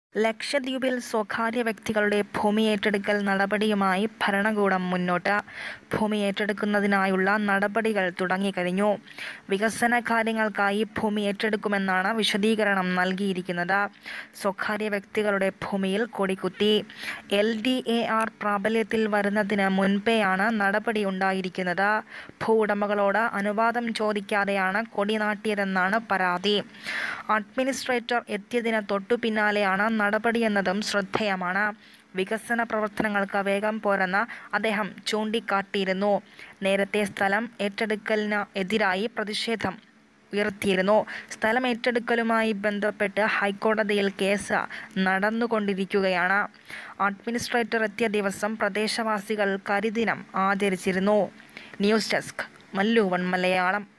ലക്ഷദ്വീപിൽ സ്വകാര്യ വ്യക്തികളുടെ ഭൂമി ഏറ്റെടുക്കൽ നടപടിയുമായി ഭരണകൂടം മുന്നോട്ട് ഭൂമി ഏറ്റെടുക്കുന്നതിനായുള്ള നടപടികൾ തുടങ്ങിക്കഴിഞ്ഞു വികസന കാര്യങ്ങൾക്കായി ഭൂമി ഏറ്റെടുക്കുമെന്നാണ് വിശദീകരണം നൽകിയിരിക്കുന്നത് സ്വകാര്യ വ്യക്തികളുടെ ഭൂമിയിൽ കൊടികുത്തി എൽ ഡി എ ആർ പ്രാബല്യത്തിൽ വരുന്നതിന് മുൻപേയാണ് നടപടി ഉണ്ടായിരിക്കുന്നത് ഭൂവുടമകളോട് അനുവാദം ചോദിക്കാതെയാണ് കൊടി നാട്ടിയതെന്നാണ് പരാതി അഡ്മിനിസ്ട്രേറ്റർ എത്തിയതിന് തൊട്ടു പിന്നാലെയാണ് നടപടിയെന്നതും ശ്രദ്ധേയമാണ് വികസന പ്രവർത്തനങ്ങൾക്ക് വേഗം പോരെന്ന് അദ്ദേഹം ചൂണ്ടിക്കാട്ടിയിരുന്നു നേരത്തെ സ്ഥലം ഏറ്റെടുക്കലിന് എതിരായി പ്രതിഷേധം ഉയർത്തിയിരുന്നു സ്ഥലം ഏറ്റെടുക്കലുമായി ബന്ധപ്പെട്ട് ഹൈക്കോടതിയിൽ കേസ് നടന്നുകൊണ്ടിരിക്കുകയാണ് അഡ്മിനിസ്ട്രേറ്റർ എത്തിയ ദിവസം പ്രദേശവാസികൾ കരിദിനം ആചരിച്ചിരുന്നു ന്യൂസ് ഡെസ്ക് മല്ലൂവൺ മലയാളം